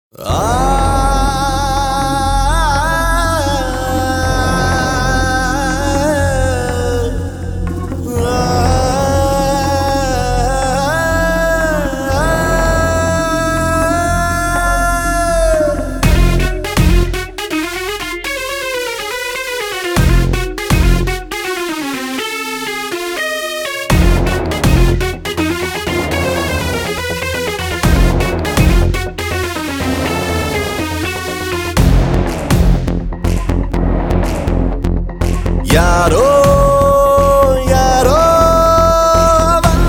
யாரோ யாரோ அவன்.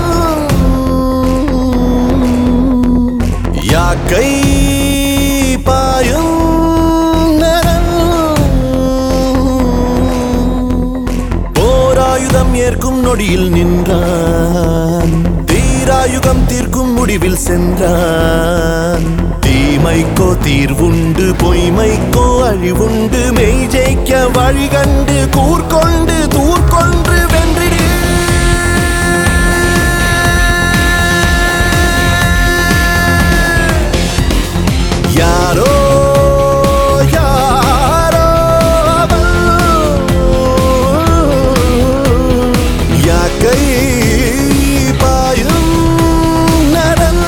யாக்கை பாயும் நரன். போராயுதம் ஏற்கும் நொடியில் நின்றான் தீராயுகம் தீர்க்கும் முடிவில் சென்றான் தீமைக்கோ தீர்வுண்டு பொய்மைக்கோ அழிவுண்டு மெய் ஜெயிக்க வழி கண்டு கூர்கொண்டு தூர்கொன்று வென்றிடு யாரோ யாரோ அவன். யாக்கை பாயும் நரன்.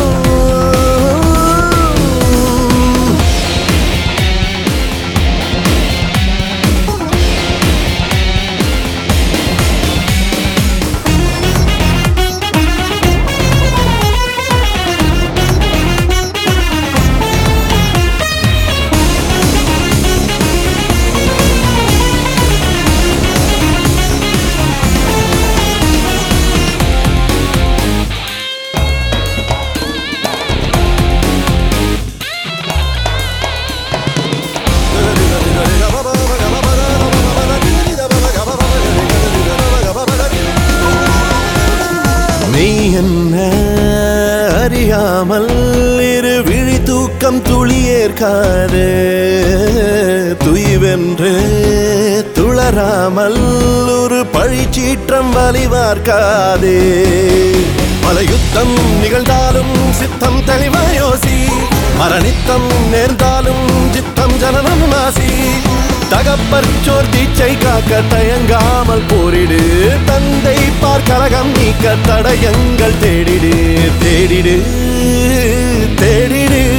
நீ என்ன அறியாமல் இரு விழி தூக்கம் துளியேற்காது துய்வென்று துளராமல் ஒரு பழிச்சீற்றம் வலிவார்க்காதே பல யுத்தம் நிகழ்ந்தாலும் சித்தம் தெளிவாயோசி மரணித்தம் நேர்ந்தாலும் சித்தம் ஜனனம் நாசி தகப்பற்றோர் தீச்சை காக்க தயங்காமல் போரிடு தந்தை பார் கலகம் நீக்க தடயங்கள் தேடிடு தேடிடு தேடிடு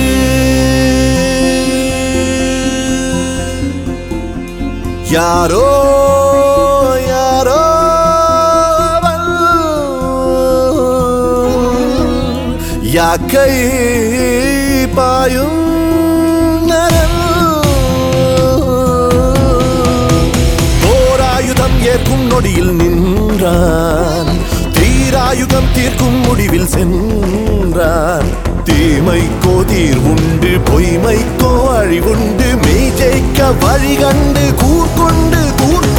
யாரோ யாரோ அவள். யாக்கை பாயும் நரன். போராயுதம் ஏற்கும் நொடியில் நின்றான் தீராயுகம் தீர்க்கும் முடிவில் சென்றான் தீமைக்கோ தீர்வுண்டு பொய்மைக்கோ அழிவுண்டு மெய் ஜெயிக்க வழி கண்டு கூர்கொண்டு கூர்